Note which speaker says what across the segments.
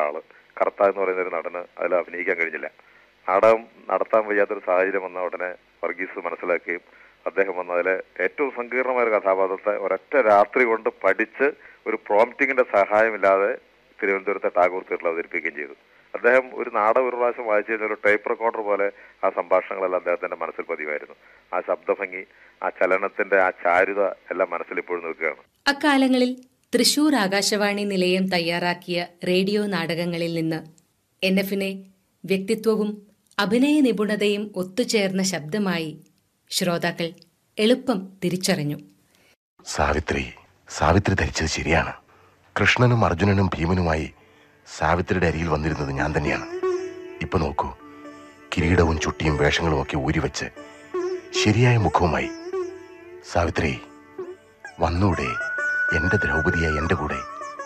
Speaker 1: ഒരാള് കർത്ത എന്ന് പറയുന്ന ഒരു നടന് അതിൽ അഭിനയിക്കാൻ കഴിഞ്ഞില്ല നാടകം നടത്താൻ വയ്യാത്തൊരു സാഹചര്യം വന്ന ഉടനെ വർഗീസ് മനസ്സിലാക്കുകയും അദ്ദേഹം വന്ന അതിലെ ഏറ്റവും സങ്കീർണമായ ഒരു കഥാപാത്രത്തെ ഒരൊറ്റ രാത്രി കൊണ്ട് പഠിച്ച് ഒരു പ്രോംപ്റ്റിങ്ങിന്റെ സഹായമില്ലാതെ തിരുവനന്തപുരത്തെ ടാഗോർ തീർത്തിൽ അവതരിപ്പിക്കുകയും ചെയ്തു അദ്ദേഹം ഒരു നാടകം ഒരു പ്രാവശ്യം വായിച്ചു കഴിഞ്ഞാൽ ഒരു ടൈപ്പ് റെക്കോർഡർ പോലെ ആ സംഭാഷണങ്ങളെല്ലാം അദ്ദേഹത്തിന്റെ മനസ്സിൽ പതിവായിരുന്നു ആ ശബ്ദഭംഗി ആ ചലനത്തിന്റെ ആ ചാരുത എല്ലാം മനസ്സിൽ ഇപ്പോഴും നിൽക്കുകയാണ്
Speaker 2: അക്കാലങ്ങളിൽ തൃശൂർ ആകാശവാണി നിലയം തയ്യാറാക്കിയ റേഡിയോ നാടകങ്ങളിൽ നിന്ന് എൻ എഫിനെ വ്യക്തിത്വവും അഭിനയ നിപുണതയും ഒത്തുചേർന്ന ശബ്ദമായി ശ്രോതാക്കൾ എളുപ്പം തിരിച്ചറിഞ്ഞു
Speaker 3: സാവിത്രി സാവിത്രി ധരിച്ചത് ശരിയാണ് കൃഷ്ണനും അർജുനനും ഭീമനുമായി സാവിത്രിയുടെ അരിയിൽ വന്നിരുന്നത് ഞാൻ തന്നെയാണ് ഇപ്പൊ നോക്കൂ കിരീടവും ചുട്ടിയും വേഷങ്ങളും ഒക്കെ ഊരിവെച്ച് ശരിയായ മുഖവുമായി സാവിത്രി വന്നൂടെ എന്റെ ദ്രൗപതിയായി എന്റെ കൂടെ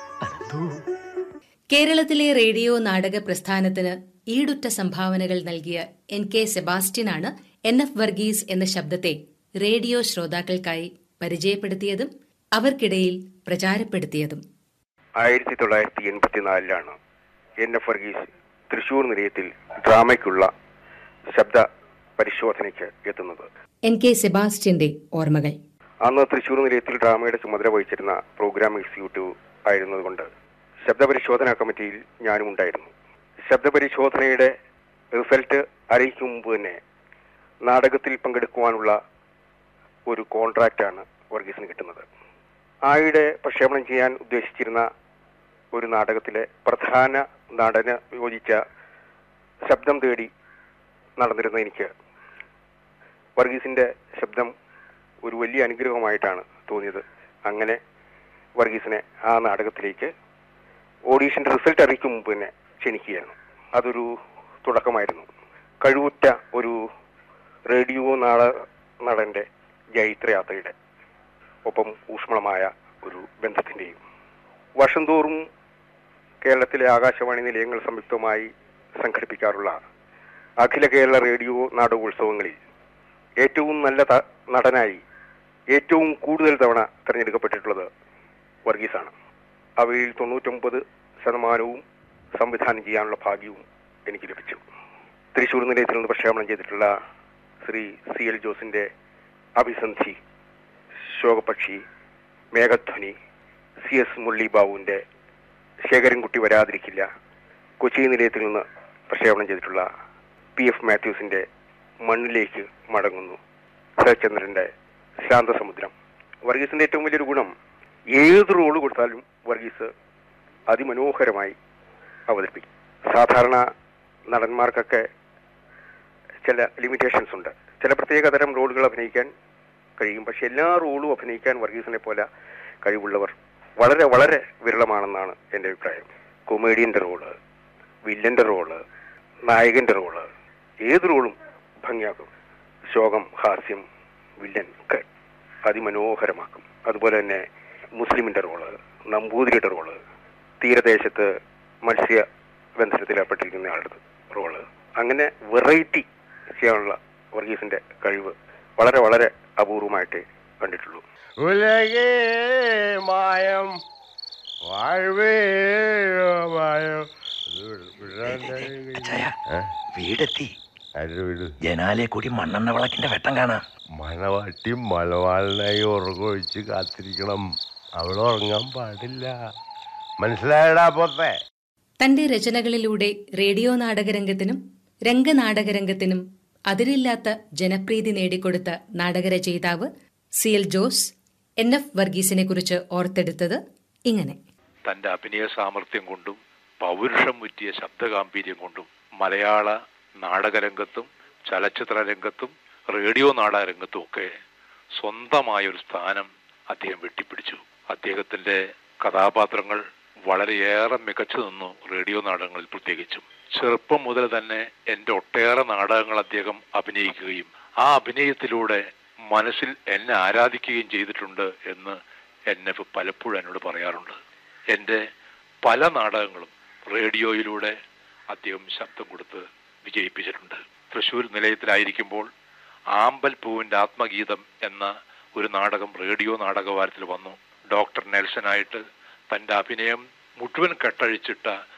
Speaker 2: കേരളത്തിലെ റേഡിയോ നാടക പ്രസ്ഥാനത്തിന് ഈടുറ്റ സംഭാവനകൾ നൽകിയ എൻ കെ സെബാസ്റ്റ്യനാണ് എൻ എഫ് വർഗീസ് എന്ന ശബ്ദത്തെ റേഡിയോ ശ്രോതാക്കൾക്കായി പരിചയപ്പെടുത്തിയതും അവർക്കിടയിൽ പ്രചാരപ്പെടുത്തിയതും
Speaker 4: ആയിരത്തി തൊള്ളായിരത്തി എൺപത്തിനാലിലാണ് എൻ എഫ് വർഗീസ് തൃശൂർ നിലയത്തിൽ ഡ്രാമയ്ക്കുള്ള ശബ്ദ പരിശോധനയ്ക്ക് എത്തുന്നത്
Speaker 2: എൻ കെ സെബാസ്റ്റ്യന്റെ ഓർമ്മകൾ
Speaker 4: അന്ന് തൃശൂർ നിലയത്തിൽ ഡ്രാമയുടെ ചുമതല വഹിച്ചിരുന്ന പ്രോഗ്രാം എക്സിക്യൂട്ടീവ് ആയിരുന്നതുകൊണ്ട് ശബ്ദപരിശോധനാ കമ്മിറ്റിയിൽ ഞാനും ഉണ്ടായിരുന്നു ശബ്ദപരിശോധനയുടെ റിസൾട്ട് അറിയിക്കും മുമ്പ് തന്നെ നാടകത്തിൽ പങ്കെടുക്കുവാനുള്ള ഒരു കോൺട്രാക്റ്റാണ് വർഗീസിന് കിട്ടുന്നത് ആയുടെ പ്രക്ഷേപണം ചെയ്യാൻ ഉദ്ദേശിച്ചിരുന്ന ഒരു നാടകത്തിലെ പ്രധാന നടന് യോജിച്ച ശബ്ദം തേടി നടന്നിരുന്ന എനിക്ക് വർഗീസിന്റെ ശബ്ദം ഒരു വലിയ അനുഗ്രഹമായിട്ടാണ് തോന്നിയത് അങ്ങനെ വർഗീസിനെ ആ നാടകത്തിലേക്ക് ഓഡീഷന്റെ റിസൾട്ട് അറിയിക്കും മുമ്പ് തന്നെ ക്ഷണിക്കുകയായിരുന്നു അതൊരു തുടക്കമായിരുന്നു കഴിവുറ്റ ഒരു റേഡിയോ നാട നടന്റെ ജൈത്രയാത്രയുടെ ഒപ്പം ഊഷ്മളമായ ഒരു ബന്ധത്തിന്റെയും വർഷം തോറും കേരളത്തിലെ ആകാശവാണി നിലയങ്ങൾ സംയുക്തമായി സംഘടിപ്പിക്കാറുള്ള അഖില കേരള റേഡിയോ നാടകോത്സവങ്ങളിൽ ഏറ്റവും നല്ല ത- നടനായി ഏറ്റവും കൂടുതൽ തവണ തിരഞ്ഞെടുക്കപ്പെട്ടിട്ടുള്ളത് വർഗീസാണ് അവയിൽ തൊണ്ണൂറ്റൊമ്പത് ശതമാനവും സംവിധാനം ചെയ്യാനുള്ള ഭാഗ്യവും എനിക്ക് ലഭിച്ചു തൃശ്ശൂർ നിലയത്തിൽ നിന്ന് പ്രക്ഷേപണം ചെയ്തിട്ടുള്ള ശ്രീ സി എൽ ജോസിന്റെ അഭിസന്ധി ശോകപക്ഷി മേഘധ്വനി സി എസ് മുരളി ബാബുവിന്റെ ശേഖരൻകുട്ടി വരാതിരിക്കില്ല കൊച്ചി നിലയത്തിൽ നിന്ന് പ്രക്ഷേപണം ചെയ്തിട്ടുള്ള പി എഫ് മാത്യൂസിന്റെ മണ്ണിലേക്ക് മടങ്ങുന്നു ശരത്ചന്ദ്രന്റെ ശാന്തസമുദ്രം വർഗീസിന്റെ ഏറ്റവും വലിയൊരു ഗുണം ഏത് റോള് കൊടുത്താലും വർഗീസ് അതിമനോഹരമായി അവതരിപ്പിക്കും സാധാരണ നടന്മാർക്കൊക്കെ ചില ലിമിറ്റേഷൻസ് ഉണ്ട് ചില പ്രത്യേക തരം റോളുകൾ അഭിനയിക്കാൻ കഴിയും പക്ഷെ എല്ലാ റോളും അഭിനയിക്കാൻ വർഗീസിനെ പോലെ കഴിവുള്ളവർ വളരെ വളരെ വിരളമാണെന്നാണ് എൻ്റെ അഭിപ്രായം കൊമേഡിയന്റെ റോള് വില്ലന്റെ റോള് നായകന്റെ റോള് ഏത് റോളും ഭംഗിയാക്കും ശോകം ഹാസ്യം വില്ലൻ ഒക്കെ അതിമനോഹരമാക്കും അതുപോലെ തന്നെ മുസ്ലിമിന്റെ റോള് നമ്പൂതിരിയുടെ റോള് തീരദേശത്ത് മത്സ്യ ബന്ധനത്തിൽ ഏർപ്പെട്ടിരിക്കുന്ന ആളുടെ റോള് അങ്ങനെ വെറൈറ്റി ചെയ്യാനുള്ള വർഗീസിന്റെ കഴിവ് വളരെ വളരെ അപൂർവമായിട്ട് കണ്ടിട്ടുള്ളൂ
Speaker 5: ഉലകേ മായം വാഴ്വേ മായം
Speaker 6: വീടെത്തി
Speaker 5: ആരുടെ വീട്
Speaker 6: ജനാലെ കൂടി മണ്ണെണ്ണ വിളക്കിന്റെ വെട്ടം കാണാം
Speaker 5: മണവാട്ടി മലവാളിനായി ഉറങ്ങൊഴിച്ച് കാത്തിരിക്കണം അവൾ ഉറങ്ങാൻ പാടില്ല മനസ്സിലായടാ പോത്തെ
Speaker 2: തന്റെ രചനകളിലൂടെ റേഡിയോ നാടകരംഗത്തിനും രംഗനാടകരംഗത്തിനും അതിരില്ലാത്ത ജനപ്രീതി നേടിക്കൊടുത്ത നാടകരചയിതാവ് C L Jose N F വർഗീസിനെ കുറിച്ച് ഓർത്തെടുത്തത് ഇങ്ങനെ
Speaker 7: തന്റെ അഭിനയ സാമർഥ്യം കൊണ്ടും പൗരുഷം മുറ്റിയ ശബ്ദഗാംഭീര്യം കൊണ്ടും മലയാള നാടകരംഗത്തും ചലച്ചിത്ര രംഗത്തും റേഡിയോ നാടകരംഗത്തും ഒക്കെ സ്വന്തമായ ഒരു സ്ഥാനം അദ്ദേഹം വെട്ടിപ്പിടിച്ചു അദ്ദേഹത്തിന്റെ കഥാപാത്രങ്ങൾ വളരെയേറെ മികച്ചു നിന്നു റേഡിയോ നാടകങ്ങളിൽ പ്രത്യേകിച്ചും ചെറുപ്പം മുതൽ തന്നെ എൻ്റെ ഒട്ടേറെ നാടകങ്ങൾ അദ്ദേഹം അഭിനയിക്കുകയും ആ അഭിനയത്തിലൂടെ മനസ്സിൽ എന്നെ ആരാധിക്കുകയും ചെയ്തിട്ടുണ്ട് എന്ന് എന്നെ പലപ്പോഴും എന്നോട് പറയാറുണ്ട് എൻ്റെ പല നാടകങ്ങളും റേഡിയോയിലൂടെ അദ്ദേഹം ശബ്ദം കൊടുത്ത് വിജയിപ്പിച്ചിട്ടുണ്ട് തൃശ്ശൂർ നിലയത്തിലായിരിക്കുമ്പോൾ ആമ്പൽ പൂവിൻ്റെ ആത്മഗീതം എന്ന ഒരു നാടകം റേഡിയോ നാടകവാരത്തിൽ വന്നു ഡോക്ടർ നെൽസനായിട്ട് തൻ്റെ അഭിനയം മുഴുവൻ കെട്ടഴിച്ചിട്ട